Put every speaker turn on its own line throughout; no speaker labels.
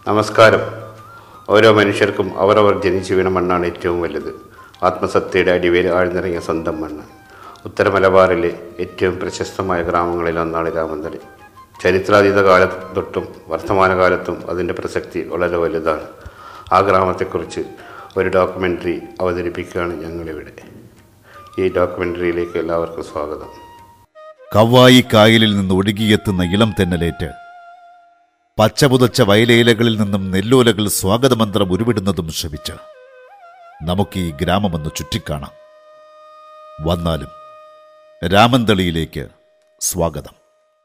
നമസ്കാരം ഓരോ മനുഷ്യർക്കും അവരവർ ജനിച്ചു വീണ മണ്ണാണ് ഏറ്റവും വലുത് ആത്മസത്തയുടെ അടിവേര് ആഴ്ന്നിറങ്ങിയ സ്വന്തം മണ്ണ് ഉത്തര മലബാറിലെ ഏറ്റവും പ്രശസ്തമായ ഗ്രാമങ്ങളിൽ ഒന്നാണ് രാമന്തളി ചരിത്രാതീത കാലത്ത് തൊട്ടും വർത്തമാനകാലത്തും അതിൻ്റെ പ്രസക്തി വളരെ വലുതാണ് ആ ഗ്രാമത്തെക്കുറിച്ച് ഒരു ഡോക്യുമെൻ്ററി അവതരിപ്പിക്കുകയാണ് ഞങ്ങളിവിടെ ഈ ഡോക്യുമെൻ്ററിയിലേക്ക് എല്ലാവർക്കും സ്വാഗതം
കവ്വായി കായലിൽ നിന്ന് ഒഴുകിയെത്തുന്ന ഇളം തെന്നലേറ്റ് പച്ചപുതച്ച വയലേലകളിൽ നിന്നും നെല്ലോലകൾ സ്വാഗതമന്ത്രം ഉരുവിടുന്നതും ശ്രമിച്ച് നമുക്ക് ഈ ഗ്രാമമൊന്ന് ചുറ്റിക്കാണാം വന്നാലും രാമന്തളിയിലേക്ക് സ്വാഗതം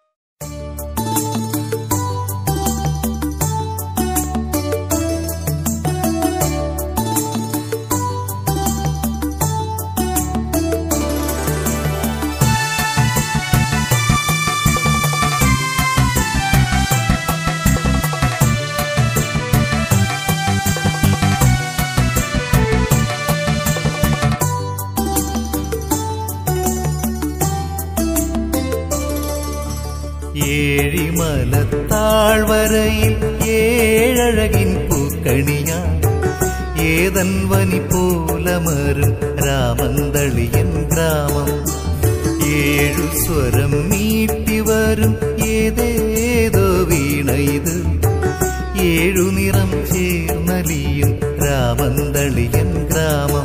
ഏഴിമലത്താഴ്വരയിൽ ഏഴഴകിൻ പൂക്കണിയ ഏതൻ വനി പോലമരും രാമന്തളിയൻ ഗ്രാമം ഏഴു സ്വരം മീട്ടി വരും ഏതേതോ വീണ ഇത് ഏഴു നിറം ചേർന്നലിയും രാമന്തളിയൻ ഗ്രാമം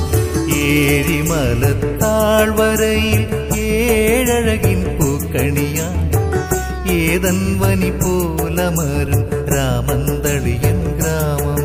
ഏഴിമലത്താഴ്വരയിൽ ഏഴഴകിൻ പൂക്കണിയ ഏതൻ വനി പോലമരും രാമന്തളിയൻ ഗ്രാമം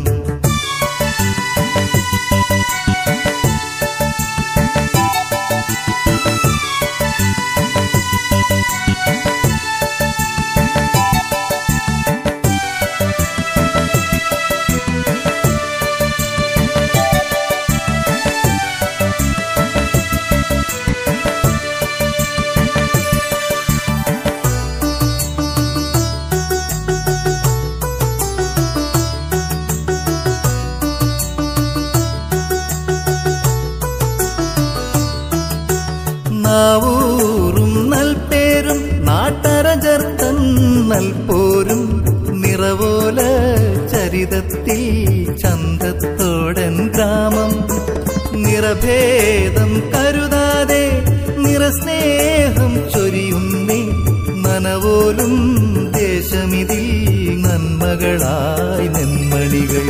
നാവൂറും നൽപേരും നാട്ടരജർത്തൻ നൽപോരും നിറവോല ചരിതത്തിൽ ചന്തത്തോടൻ ഗ്രാമം നിറഭേദം കരുതാതെ നിറസ്നേഹം ചൊരിയുന്നേ നനവോലും ദേശമിതിൽ നന്മകളായി നെന്മണികൾ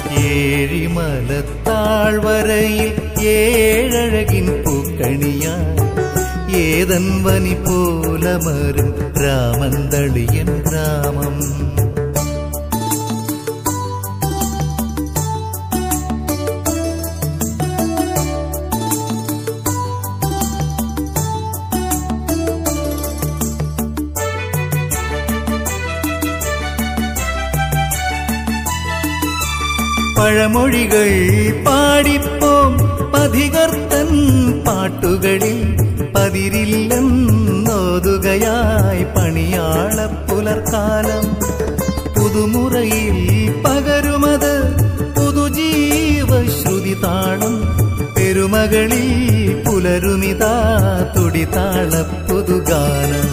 ഏഴിമലത്താഴ്വരയിൽ ഏഴഴകിൻ പൂക്കണിയാ ഏതൻ വനി പോലമരും രാമന്തളിയൻ ഗ്രാമം പഴമൊഴികൾ പാടിപ്പോം പതികർത്തൻ പാട്ടുകളിൽ പതിരില്ലെന്നോതുകയായി പണിയാള പുലർക്കാലം പുതുമുറയിൽ പകരുമത് പുതുജീവശ്രുതി താളം പെരുമകളിൽ പുലരുമിതാ തുടിതാള പുതുഗാനം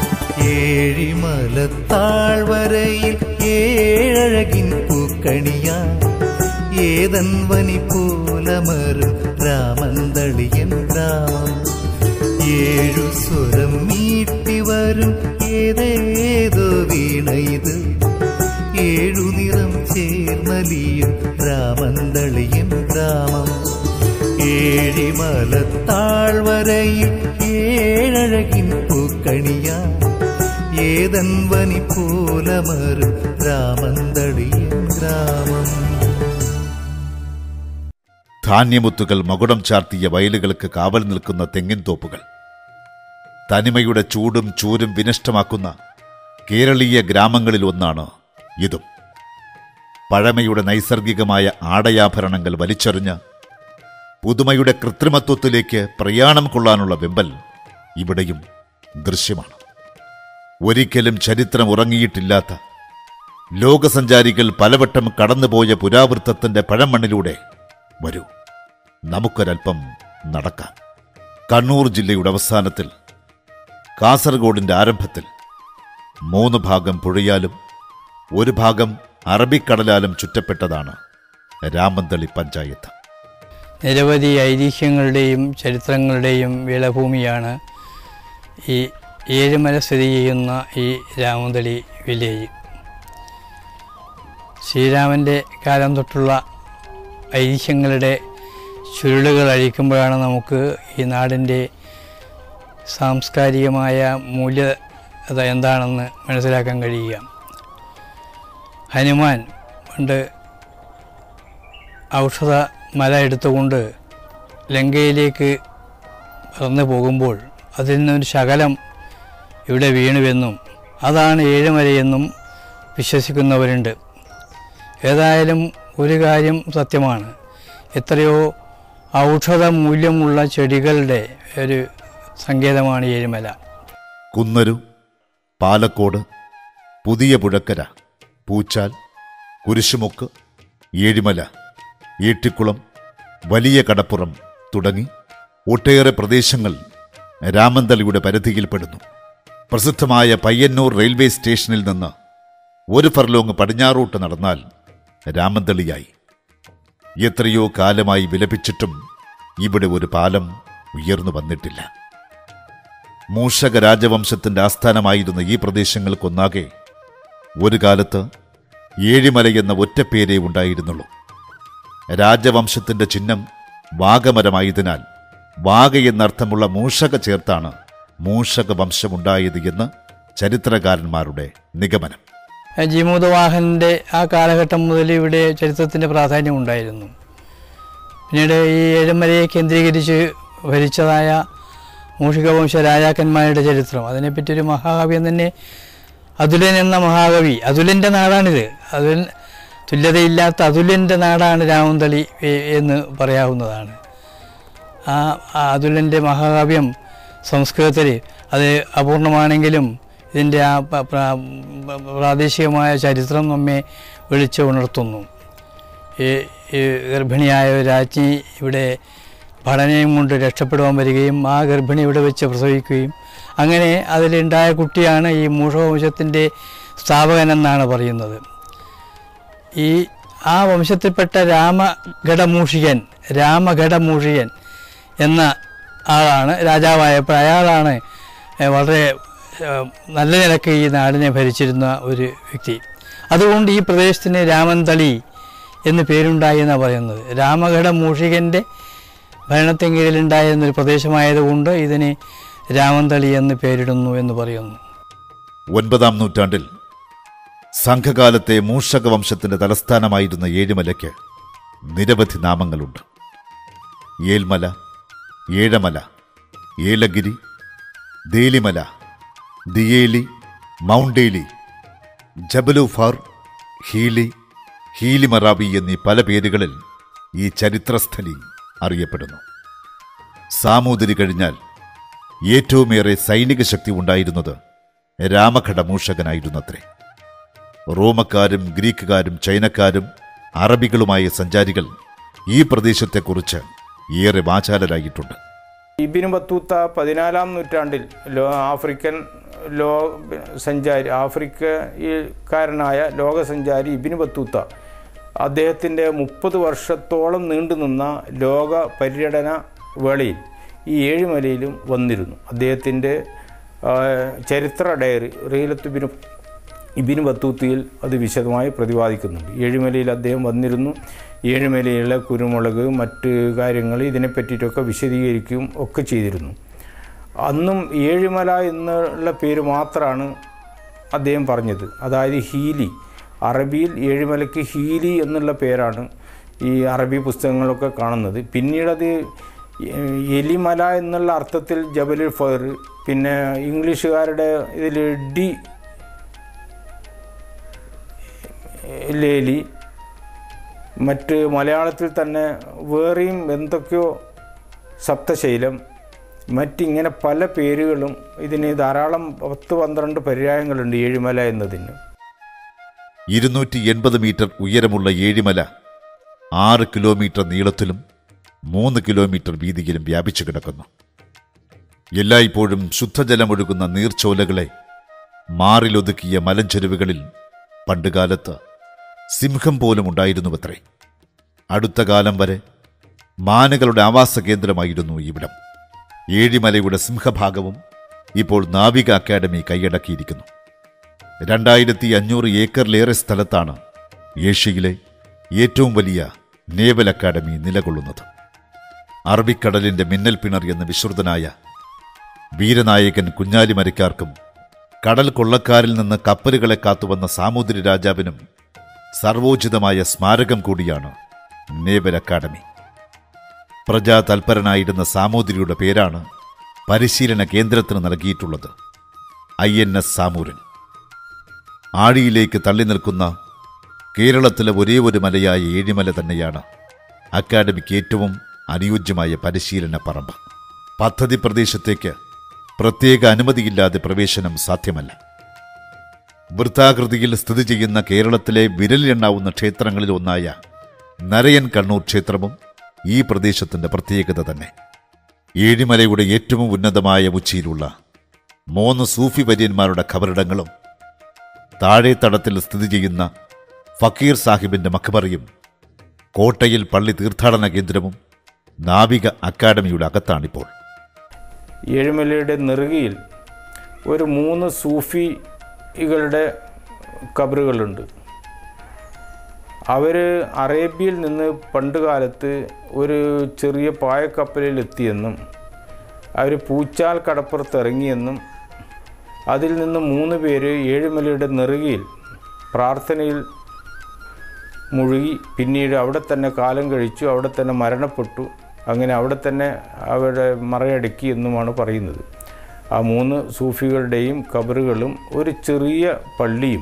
ഏഴിമലത്താഴ്വരയിൽ ഏഴഴകിൻ പൂക്കണിയ ഏതൻ വനി പോലമരും രാമന്തളിയൻ ഗ്രാമം ഏഴു സ്വരം മീട്ടി വരും ഏതേതോ വീണ ഇത് ഏഴു നിറം ചേർന്നലിയും രാമന്തളിയൻ ഗ്രാമം ഏഴിമലത്താഴ്വരയിൽ ഏഴഴകിൻ പൂക്കണിയ ഏതൻ വനി പോലമരും രാമന്തളിയൻ ഗ്രാമം
ധാന്യമുത്തുകൾ മകുടം ചാർത്തിയ വയലുകൾക്ക് കാവൽ നിൽക്കുന്ന തെങ്ങിൻ തോപ്പുകൾ തനിമയുടെ ചൂടും ചൂരും വിനഷ്ടമാക്കുന്ന കേരളീയ ഗ്രാമങ്ങളിൽ ഒന്നാണ് ഇതും പഴമയുടെ നൈസർഗികമായ ആടയാഭരണങ്ങൾ വലിച്ചെറിഞ്ഞ് പുതുമയുടെ കൃത്രിമത്വത്തിലേക്ക് പ്രയാണം കൊള്ളാനുള്ള വെമ്പൽ ഇവിടെയും ദൃശ്യമാണ് ഒരിക്കലും ചരിത്രം ഉറങ്ങിയിട്ടില്ലാത്ത ലോകസഞ്ചാരികൾ പലവട്ടം കടന്നുപോയ പുരാവൃത്തത്തിന്റെ പഴമണ്ണിലൂടെ വരൂ നമുക്കൊരൽപ്പം നടക്കാം കണ്ണൂർ ജില്ലയുടെ അവസാനത്തിൽ കാസർഗോഡിന്റെ ആരംഭത്തിൽ മൂന്ന് ഭാഗം പുഴയാലും ഒരു ഭാഗം അറബിക്കടലാലും ചുറ്റപ്പെട്ടതാണ് രാമന്തളി പഞ്ചായത്ത്
നിരവധി ഐതിഹ്യങ്ങളുടെയും ചരിത്രങ്ങളുടെയും വിളഭൂമിയാണ് ഈ ഏഴുമല സ്ഥിതി ചെയ്യുന്ന ഈ രാമന്തളി വില്ലേജ് ശ്രീരാമൻ്റെ കാലം തൊട്ടുള്ള ഐതിഹ്യങ്ങളുടെ ചുരുളുകൾ അഴിക്കുമ്പോഴാണ് നമുക്ക് ഈ നാടിൻ്റെ സാംസ്കാരികമായ മൂല്യത എന്താണെന്ന് മനസ്സിലാക്കാൻ കഴിയുക ഹനുമാൻ പണ്ട് ഔഷധ മല എടുത്തുകൊണ്ട് ലങ്കയിലേക്ക് പറന്നു പോകുമ്പോൾ അതിൽ നിന്നൊരു ശകലം ഇവിടെ വീണുവെന്നും അതാണ് ഏഴുമലയെന്നും വിശ്വസിക്കുന്നവരുണ്ട് ഏതായാലും ഒരു കാര്യം സത്യമാണ് എത്രയോ ഔഷധ മൂല്യമുള്ള ചെടികളുടെ ഒരു സങ്കേതമാണ് ഏഴുമല
കുന്നരു പാലക്കോട് പുതിയ പുഴക്കര പൂച്ചാൽ കുരിശുമുക്ക് ഏഴിമല ഈട്ടിക്കുളം വലിയ കടപ്പുറം തുടങ്ങി ഒട്ടേറെ പ്രദേശങ്ങൾ രാമന്തളിയുടെ പരിധിയിൽപ്പെടുന്നു പ്രസിദ്ധമായ പയ്യന്നൂർ റെയിൽവേ സ്റ്റേഷനിൽ നിന്ന് ഒരു ഫർലോങ് പടിഞ്ഞാറോട്ട് നടന്നാൽ രാമന്തളിയായി എത്രയോ കാലമായി വിലപിച്ചിട്ടും ഇവിടെ ഒരു പാലം ഉയർന്നു വന്നിട്ടില്ല മൂഷക രാജവംശത്തിന്റെ ആസ്ഥാനമായിരുന്ന ഈ പ്രദേശങ്ങൾക്കൊന്നാകെ ഒരു കാലത്ത് ഏഴിമല എന്ന ഒറ്റപ്പേരേ ഉണ്ടായിരുന്നുള്ളൂ രാജവംശത്തിന്റെ ചിഹ്നം വാഗമരമായതിനാൽ വാഗ എന്നർത്ഥമുള്ള മൂഷക ചേർത്താണ് മൂഷക വംശമുണ്ടായത് എന്ന് ചരിത്രകാരന്മാരുടെ നിഗമനം
ജീമൂതവാഹനൻ്റെ ആ കാലഘട്ടം മുതൽ ഇവിടെ ചരിത്രത്തിൻ്റെ പ്രാധാന്യം ഉണ്ടായിരുന്നു പിന്നീട് ഈ ഏഴുമലയെ കേന്ദ്രീകരിച്ച് ഭരിച്ചതായ മൂഷികവംശ രാജാക്കന്മാരുടെ ചരിത്രം അതിനെപ്പറ്റി ഒരു മഹാകാവ്യം തന്നെ അതുലൻ എന്ന മഹാകവി അതുലൻ്റെ നാടാണിത് അതുലൻ തുല്യതയില്ലാത്ത അതുലൻ്റെ നാടാണ് രാമന്തളി എ- എന്ന് പറയാവുന്നതാണ് ആ ആ അതുലൻ്റെ മഹാകാവ്യം സംസ്കൃതത്തിൽ അത് അപൂർണമാണെങ്കിലും ഇതിൻ്റെ ആ പ- പ്ര- പ്രാദേശികമായ ചരിത്രം നമ്മെ വിളിച്ച് ഉണർത്തുന്നു ഈ ഈ ഗർഭിണിയായ ഒരു രാജ്ഞി ഇവിടെ പഠനയും കൊണ്ട് രക്ഷപ്പെടുവാൻ വരികയും ആ ഗർഭിണി ഇവിടെ വെച്ച് പ്രസവിക്കുകയും അങ്ങനെ അതിലുണ്ടായ കുട്ടിയാണ് ഈ മൂഷവംശത്തിൻ്റെ സ്ഥാപകനെന്നാണ് പറയുന്നത് ഈ ആ വംശത്തിൽപ്പെട്ട രാമഘടമൂഷികൻ രാമഘടമൂഷികൻ എന്ന ആളാണ് രാജാവായപ്പോൾ അയാളാണ് ഏഹ്, വളരെ ഏഹ്, നല്ല നിലക്ക് ഈ നാടിനെ ഭരിച്ചിരുന്ന ഒരു വ്യക്തി അതുകൊണ്ട് ഈ പ്രദേശത്തിന് രാമന്തളി എന്ന് പേരുണ്ടായി എന്നാണ് പറയുന്നത് രാമഘടമൂഷികൻ്റെ ഭരണത്തിൻ കീഴിലുണ്ടായിരുന്ന ഒരു പ്രദേശമായതുകൊണ്ട് ഇതിന് രാമന്തളി എന്ന് പേരിടുന്നു എന്ന് പറയുന്നു
ഒൻപതാം നൂറ്റാണ്ടിൽ സംഘകാലത്തെ മൂഷക വംശത്തിന്റെ തലസ്ഥാനമായിരുന്ന ഏഴുമലയ്ക്ക് നിരവധി നാമങ്ങളുണ്ട് ഏൽമല ഏഴമല ഏലഗിരി ദേലിമല ദിയേലി മൗണ്ടേലി ജബലുഫാർ ഹീലി ഹീലിമറാബി എന്നീ പല പേരുകളിൽ ഈ ചരിത്രസ്ഥലി അറിയപ്പെടുന്നു സാമൂതിരി കഴിഞ്ഞാൽ ഏറ്റവുമേറെ സൈനിക ശക്തി ഉണ്ടായിരുന്നത് രാമഘടമൂഷകനായിരുന്നത്രേ റോമക്കാരും ഗ്രീക്കുകാരും ചൈനക്കാരും അറബികളുമായ സഞ്ചാരികൾ ഈ പ്രദേശത്തെക്കുറിച്ച് ഏറെ വാചാലരായിട്ടുണ്ട്
ഇബിന് ബത്തൂത്ത പതിനാലാം നൂറ്റാണ്ടിൽ ലോ ആഫ്രിക്കൻ ലോ സഞ്ചാരി ആഫ്രിക്കക്കാരനായ ലോകസഞ്ചാരി ഇബിന് ബത്തൂത്ത അദ്ദേഹത്തിൻ്റെ മുപ്പത് വർഷത്തോളം നീണ്ടുനിന്ന ലോക പര്യടന വേളയിൽ ഈ ഏഴുമലയിലും വന്നിരുന്നു അദ്ദേഹത്തിൻ്റെ ആ, ചരിത്ര ഡയറി റീലത്ത് ബിനു ഇബിന് ബത്തൂത്തിയിൽ അത് വിശദമായി പ്രതിപാദിക്കുന്നുണ്ട് ഏഴുമലയിൽ അദ്ദേഹം വന്നിരുന്നു ഏഴുമലയിലെ കുരുമുളക് മറ്റ് കാര്യങ്ങൾ ഇതിനെപ്പറ്റിയിട്ടൊക്കെ വിശദീകരിക്കുകയും ഒക്കെ ചെയ്തിരുന്നു അന്നും ഏഴുമല എന്നുള്ള പേര് മാത്രമാണ് അദ്ദേഹം പറഞ്ഞത് അതായത് ഹീലി അറബിയിൽ ഏഴുമലയ്ക്ക് ഹീലി എന്നുള്ള പേരാണ് ഈ അറബി പുസ്തകങ്ങളൊക്കെ കാണുന്നത് പിന്നീടത് എലിമല എന്നുള്ള അർത്ഥത്തിൽ ജബലുൽ ഫർ പിന്നെ ഇംഗ്ലീഷുകാരുടെ ഇതിൽ ഡി ലേലി മറ്റ് മലയാളത്തിൽ തന്നെ വേറെയും എന്തൊക്കെയോ സപ്തശൈലം മറ്റിങ്ങനെ പല പേരുകളും ഇതിന് ധാരാളം പത്ത് പന്ത്രണ്ട് പര്യായങ്ങളുണ്ട് ഏഴുമല എന്നതിന്
ഇരുന്നൂറ്റി എൺപത് മീറ്റർ ഉയരമുള്ള ഏഴിമല ആറ് കിലോമീറ്റർ നീളത്തിലും മൂന്ന് കിലോമീറ്റർ വീതിയിലും വ്യാപിച്ചു കിടക്കുന്നു എല്ലായ്പ്പോഴും ശുദ്ധജലമൊഴുകുന്ന നീർച്ചോലകളെ മാറിലൊതുക്കിയ മലഞ്ചെരുവുകളിൽ പണ്ടുകാലത്ത് സിംഹം പോലും ഉണ്ടായിരുന്നുവത്രേ അടുത്ത കാലം വരെ മാനുകളുടെ ആവാസ കേന്ദ്രമായിരുന്നു ഇവിടം ഏഴിമലയുടെ സിംഹഭാഗവും ഇപ്പോൾ നാവിക അക്കാദമി കൈയടക്കിയിരിക്കുന്നു രണ്ടായിരത്തി അഞ്ഞൂറ് ഏക്കറിലേറെ സ്ഥലത്താണ് ഏഷ്യയിലെ ഏറ്റവും വലിയ നേവൽ അക്കാദമി നിലകൊള്ളുന്നത് അറബിക്കടലിന്റെ മിന്നൽ പിണർ എന്ന് വിശ്രുതനായ വീരനായകൻ കുഞ്ഞാലിമരയ്ക്കാർക്കും കടൽ കൊള്ളക്കാരിൽ നിന്ന് കപ്പലുകളെ കാത്തുവന്ന സാമൂതിരി രാജാവിനും സർവോചിതമായ സ്മാരകം കൂടിയാണ് നേവൽ അക്കാദമി പ്രജാതൽപരനായിരുന്ന സാമൂതിരിയുടെ പേരാണ് പരിശീലന കേന്ദ്രത്തിന് നൽകിയിട്ടുള്ളത് ഐ എൻ എസ് സാമൂരൻ ആഴിയിലേക്ക് തള്ളി നിൽക്കുന്ന കേരളത്തിലെ ഒരേ ഒരു മലയായ ഏഴിമല തന്നെയാണ് അക്കാദമിക്ക് ഏറ്റവും അനുയോജ്യമായ പരിശീലന പറമ്പ് പദ്ധതി പ്രദേശത്തേക്ക് പ്രത്യേക അനുമതിയില്ലാതെ പ്രവേശനം സാധ്യമല്ല വൃത്താകൃതിയിൽ സ്ഥിതി ചെയ്യുന്ന കേരളത്തിലെ വിരലിലെണ്ണാവുന്ന ക്ഷേത്രങ്ങളിൽ ഒന്നായ നരയൻ കണ്ണൂർ ക്ഷേത്രവും ഈ പ്രദേശത്തിന്റെ പ്രത്യേകത തന്നെ ഏഴിമലയുടെ ഏറ്റവും ഉന്നതമായ ഉച്ചിയിലുള്ള മൂന്ന് സൂഫി വര്യന്മാരുടെ ഖബറിടങ്ങളും താഴെ തടത്തിൽ സ്ഥിതി ചെയ്യുന്ന ഫക്കീർ സാഹിബിന്റെ മഖബറയും കോട്ടയിൽ പള്ളി തീർത്ഥാടന കേന്ദ്രവും നാവിക അക്കാദമിയുടെ അകത്താണിപ്പോൾ
ഏഴുമലയുടെ നെറുകയിൽ ഒരു മൂന്ന് സൂഫികളുടെ കബറുകളുണ്ട് അവർ അറേബ്യയിൽ നിന്ന് പണ്ട് കാലത്ത് ഒരു ചെറിയ പായക്കപ്പലിൽ എത്തിയെന്നും അവർ പൂച്ചാൽ കടപ്പുറത്ത് ഇറങ്ങിയെന്നും അതിൽ നിന്ന് മൂന്ന് പേര് ഏഴുമലയുടെ നെറുകയിൽ പ്രാർത്ഥനയിൽ മുഴുകി പിന്നീട് അവിടെ തന്നെ കാലം കഴിച്ചു അവിടെ തന്നെ മരണപ്പെട്ടു അങ്ങനെ അവിടെ തന്നെ അവരുടെ മറയടക്കി എന്നുമാണ് പറയുന്നത് ആ മൂന്ന് സൂഫികളുടെയും കബറുകളും ഒരു ചെറിയ പള്ളിയും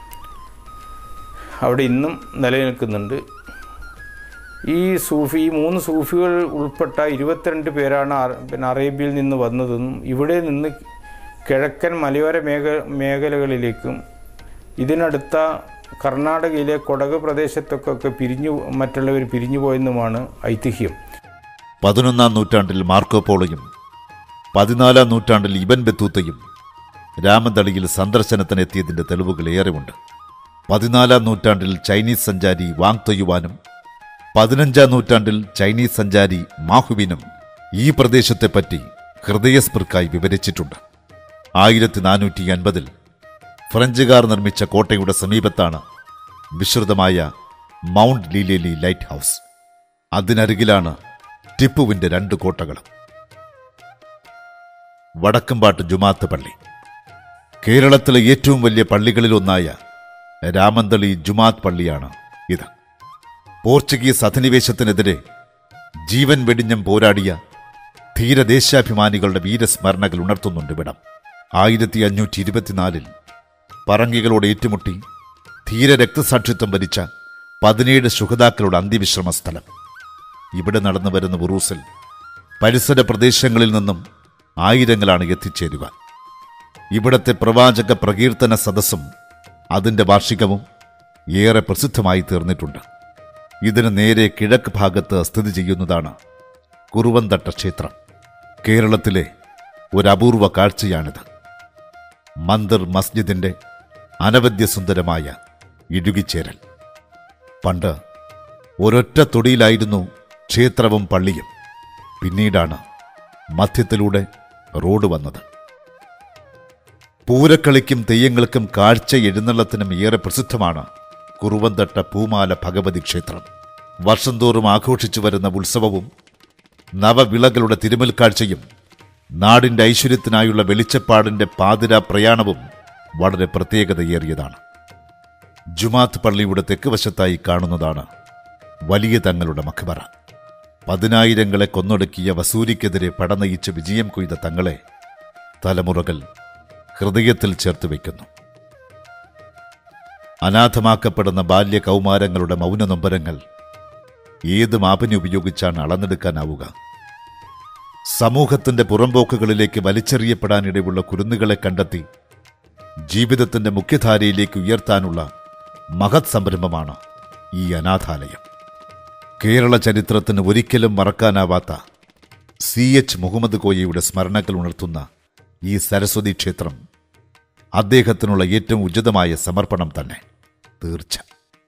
അവിടെ ഇന്നും നിലനിൽക്കുന്നുണ്ട് ഈ സൂഫി ഈ മൂന്ന് സൂഫികൾ ഉൾപ്പെട്ട ഇരുപത്തിരണ്ട് പേരാണ് അറ- പിന്നെ അറേബ്യയിൽ നിന്ന് വന്നതെന്നും ഇവിടെ നിന്ന് കിഴക്കൻ മലയോര മേഖ മേഖലകളിലേക്കും ഇതിനടുത്ത കർണാടകയിലെ കൊടക് പ്രദേശത്തൊക്കെ പിരിഞ്ഞു മറ്റുള്ളവർ പിരിഞ്ഞു പോയെന്നുമാണ് ഐതിഹ്യം
പതിനൊന്നാം നൂറ്റാണ്ടിൽ മാർക്കോ പോളോയും പതിനാലാം നൂറ്റാണ്ടിൽ ഇബൻ ബത്തൂത്തയും രാമന്തളിയിൽ സന്ദർശനത്തിനെത്തിയതിന്റെ തെളിവുകൾ ഏറെയുണ്ട് പതിനാലാം നൂറ്റാണ്ടിൽ ചൈനീസ് സഞ്ചാരി വാങ് തൊയ്യുവാനും പതിനഞ്ചാം നൂറ്റാണ്ടിൽ ചൈനീസ് സഞ്ചാരി മാഹുവിനും ഈ പ്രദേശത്തെപ്പറ്റി ഹൃദയസ്പൃക്കായി വിവരിച്ചിട്ടുണ്ട് ആയിരത്തി നാനൂറ്റി അൻപതിൽ ഫ്രഞ്ചുകാർ നിർമ്മിച്ച കോട്ടയുടെ സമീപത്താണ് വിശ്രുതമായ മൗണ്ട് ലീലേലി ലൈറ്റ് ഹൗസ് അതിനരികിലാണ് ടിപ്പുവിന്റെ രണ്ട് കോട്ടകളും വടക്കമ്പാട്ട് ജുമാത്ത് പള്ളി കേരളത്തിലെ ഏറ്റവും വലിയ പള്ളികളിലൊന്നായ രാമന്തളി ജുമാത്ത് പള്ളിയാണ് ഇത് പോർച്ചുഗീസ് അധിനിവേശത്തിനെതിരെ ജീവൻ വെടിഞ്ഞം പോരാടിയ ധീരദേശാഭിമാനികളുടെ വീരസ്മരണകൾ ഉണർത്തുന്നുണ്ട് ഇവിടം ആയിരത്തി അഞ്ഞൂറ്റി ഇരുപത്തിനാലിൽ പറങ്കികളോട് ഏറ്റുമുട്ടി ധീര രക്തസാക്ഷിത്വം വരിച്ച പതിനേഴ് ശുഹതാക്കളുടെ അന്ത്യവിശ്രമ സ്ഥലം ഇവിടെ നടന്നു വരുന്ന ഉറൂസിൽ പരിസര പ്രദേശങ്ങളിൽ നിന്നും ആയിരങ്ങളാണ് എത്തിച്ചേരുക ഇവിടത്തെ പ്രവാചക പ്രകീർത്തന സദസ്സും അതിന്റെ വാർഷികവും ഏറെ പ്രസിദ്ധമായി തീർന്നിട്ടുണ്ട് ഇതിന് നേരെ കിഴക്ക് ഭാഗത്ത് സ്ഥിതി ചെയ്യുന്നതാണ് കുറുവന്തട്ട ക്ഷേത്രം കേരളത്തിലെ ഒരു അപൂർവ കാഴ്ചയാണിത് മന്ദിർ മസ്ജിദിന്റെ അനവദ്യസുന്ദരമായ ഇടുകിച്ചേരൽ പണ്ട് ഒരൊറ്റ തൊടിയിലായിരുന്നു ക്ഷേത്രവും പള്ളിയും പിന്നീടാണ് മധ്യത്തിലൂടെ റോഡ് വന്നത് പൂരക്കളിക്കും തെയ്യങ്ങൾക്കും കാഴ്ച എഴുന്നള്ളത്തിനും ഏറെ പ്രസിദ്ധമാണ് കുറുവന്തട്ട പൂമാല ഭഗവതി ക്ഷേത്രം വർഷം തോറും ആഘോഷിച്ചു വരുന്ന ഉത്സവവും നവവിളകളുടെ തിരുമൽ കാഴ്ചയും നാടിന്റെ ഐശ്വര്യത്തിനായുള്ള വെളിച്ചപ്പാടിന്റെ പാതിര പ്രയാണവും വളരെ പ്രത്യേകതയേറിയതാണ് ജുമാത്ത് പള്ളിയുടെ തെക്ക് വശത്തായി കാണുന്നതാണ് വലിയ തങ്ങളുടെ മഖബറ പതിനായിരങ്ങളെ കൊന്നൊടുക്കിയ വസൂരിക്കെതിരെ പടനയിച്ച് വിജയം കൊയ്ത തങ്ങളെ തലമുറകൾ ഹൃദയത്തിൽ ചേർത്ത് വയ്ക്കുന്നു അനാഥമാക്കപ്പെടുന്ന ബാല്യ കൗമാരങ്ങളുടെ മൗന നൊമ്പരങ്ങൾ ഏത് മാപിനെ ഉപയോഗിച്ചാണ് അളന്നെടുക്കാനാവുക സമൂഹത്തിന്റെ പുറംപോക്കുകളിലേക്ക് വലിച്ചെറിയപ്പെടാനിടയുള്ള കുരുന്നുകളെ കണ്ടെത്തി ജീവിതത്തിന്റെ മുഖ്യധാരയിലേക്ക് ഉയർത്താനുള്ള മഹത് സംരംഭമാണ് ഈ അനാഥാലയം കേരള ചരിത്രത്തിന് ഒരിക്കലും മറക്കാനാവാത്ത സി എച്ച് മുഹമ്മദ് കോയയുടെ സ്മരണകൾ ഉണർത്തുന്ന ഈ സരസ്വതി ക്ഷേത്രം അദ്ദേഹത്തിനുള്ള ഏറ്റവും ഉചിതമായ സമർപ്പണം തന്നെ തീർച്ച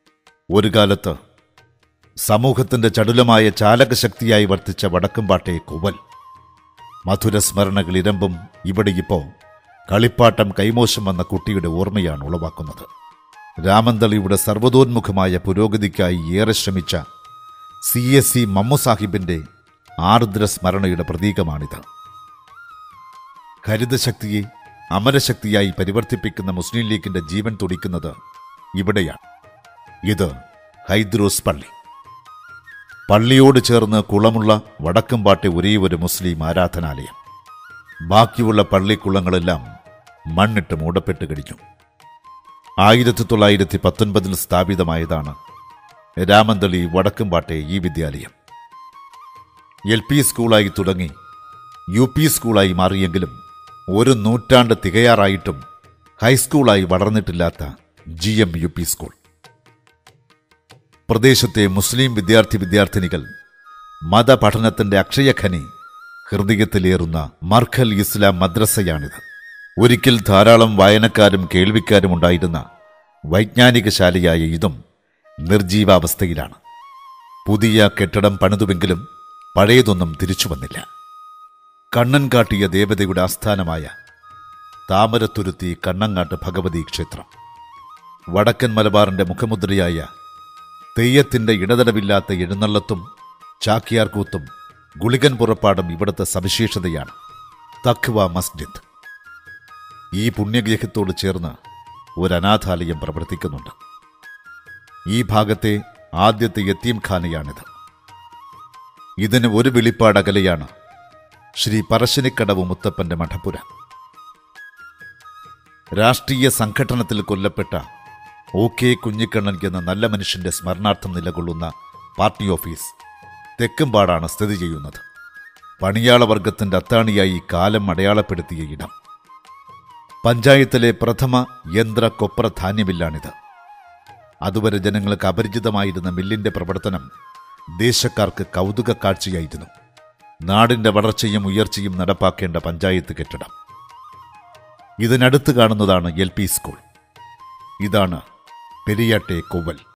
ഒരു കാലത്ത് സമൂഹത്തിന്റെ ചടുലമായ ചാലകശക്തിയായി വർത്തിച്ച വടക്കുംപാട്ടെ കുവൽ മധുരസ്മരണകൾ ഇരമ്പും ഇവിടെ ഇപ്പോൾ കളിപ്പാട്ടം കൈമോശം വന്ന കുട്ടിയുടെ ഓർമ്മയാണ് ഉളവാക്കുന്നത് രാമന്തളിയുടെ സർവ്വതോന്മുഖമായ പുരോഗതിക്കായി ഏറെ ശ്രമിച്ച സി എസ് സി മമ്മു സാഹിബിന്റെ ആർദ്ര സ്മരണയുടെ പ്രതീകമാണിത് ഹരിതശക്തിയെ അമരശക്തിയായി പരിവർത്തിപ്പിക്കുന്ന മുസ്ലിം ലീഗിന്റെ ജീവൻ തുടിക്കുന്നത് ഇവിടെയാണ് ഇത് ഹൈദ്രോസ് പള്ളി പള്ളിയോട് ചേർന്ന് കുളമുള്ള വടക്കമ്പാട്ടെ ഒരേ ഒരു മുസ്ലിം ആരാധനാലയം ബാക്കിയുള്ള പള്ളിക്കുളങ്ങളെല്ലാം മണ്ണിട്ട് മൂടപ്പെട്ട് കഴിഞ്ഞു ആയിരത്തി തൊള്ളായിരത്തി പത്തൊൻപതിൽ സ്ഥാപിതമായതാണ് രാമന്തളി വടക്കുംപാട്ടെ ഈ വിദ്യാലയം എൽ പി സ്കൂളായി തുടങ്ങി യു പി സ്കൂളായി മാറിയെങ്കിലും ഒരു നൂറ്റാണ്ട് തികയാറായിട്ടും ഹൈസ്കൂളായി വളർന്നിട്ടില്ലാത്ത G M U P school പ്രദേശത്തെ മുസ്ലിം വിദ്യാർത്ഥി വിദ്യാർത്ഥിനികൾ മതപഠനത്തിന്റെ അക്ഷയഖനി ഹൃദയത്തിലേറുന്ന മർഖൽ ഇസ്ലാം മദ്രസയാണിത് ഒരിക്കൽ ധാരാളം വായനക്കാരും കേൾവിക്കാരും ഉണ്ടായിരുന്ന വൈജ്ഞാനിക ശാലയായ ഇതും നിർജീവാവസ്ഥയിലാണ് പുതിയ കെട്ടിടം പണിതുവെങ്കിലും പഴയതൊന്നും തിരിച്ചു വന്നില്ല കണ്ണൻ കാട്ടിയ ദേവതയുടെ ആസ്ഥാനമായ താമരത്തുരുത്തി കണ്ണങ്ങാട്ട് ഭഗവതി ക്ഷേത്രം വടക്കൻ മലബാറിന്റെ മുഖമുദ്രയായ തെയ്യത്തിന്റെ ഇടതടവില്ലാത്ത എഴുന്നള്ളത്തും ചാക്യാർകൂത്തും ഗുളികൻ പുറപ്പാടും ഇവിടുത്തെ സവിശേഷതയാണ് തഖ്വ മസ്ജിദ് ഈ പുണ്യഗ്രഹത്തോട് ചേർന്ന് ഒരു അനാഥാലയം പ്രവർത്തിക്കുന്നുണ്ട് ഈ ഭാഗത്തെ ആദ്യത്തെ യത്തീംഖാനയാണിത് ഇതിന് ഒരു വെളിപ്പാടകലെയാണ് ശ്രീ പറശ്ശിനിക്കടവ് മുത്തപ്പന്റെ മഠപ്പുര രാഷ്ട്രീയ സംഘടനത്തിൽ കൊല്ലപ്പെട്ട ഒ കെ കുഞ്ഞിക്കണ്ണൻ എന്ന നല്ല മനുഷ്യന്റെ സ്മരണാർത്ഥം നിലകൊള്ളുന്ന പാർട്ടി ഓഫീസ് തെക്കുംപാടാണ് സ്ഥിതി ചെയ്യുന്നത് പണിയാള വർഗത്തിന്റെ അത്താണിയായി കാലം അടയാളപ്പെടുത്തിയ ഇടം പഞ്ചായത്തിലെ പ്രഥമ യന്ത്ര കൊപ്ര ധാന്യമില്ലാണിത് അതുവരെ ജനങ്ങൾക്ക് അപരിചിതമായിരുന്ന മില്ലിന്റെ പ്രവർത്തനം ദേശക്കാർക്ക് കൗതുക കാഴ്ചയായിരുന്നു നാടിന്റെ വളർച്ചയും ഉയർച്ചയും നടപ്പാക്കേണ്ട പഞ്ചായത്ത് കെട്ടിടം ഇതിനടുത്ത് കാണുന്നതാണ് എൽ പി സ്കൂൾ ഇതാണ് പെരിയാട്ടെ കൊവ്വൽ